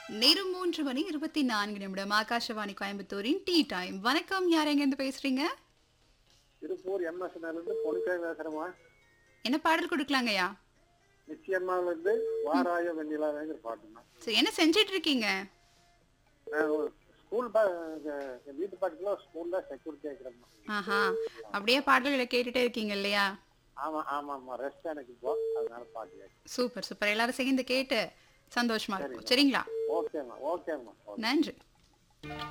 நேரம் மூன்று மணி இருபத்தி நான்கு நிமிடம் ஆகாஷவாணி கோயம்புத்தூரின் டீ டைம் வணக்கம் யார் எங்கேருந்து பேசுறீங்க திருப்பூர் எம்எஸ்என்எல் பொலிசாய் பேசுறேம்மா என்ன பாடல் கொடுக்கலாங்கய்யா நிச்சயமாவில இருந்து வாராய வெண்ணிலாவேங்கிற பாட்டுமா சரி என்ன செஞ்சிட்டு இருக்கீங்க நான் ஒரு ஸ்கூல் ப- எங்க- எங்க வீட்டு பக்கத்துல ஒரு ஸ்கூல்ல செக்யூரிட்டி ஆகிறேம்மா ஆஹா அப்படியே பாடல்களை கேட்டுட்டே இருக்கீங்க இல்லையா ஆமா ஆமாம்மா ரெஸ்ட் எனக்கு இப்போ அதனால பாட்டு கேட்குறேன் சூப்பர் சூப்பர் எல்லாரும் சேர்ந்து கேட்டு சந்தோஷமா இருக்கும் சரிங்களா ஓகேம்மா ஓகேம்மா ஓகே நன்றி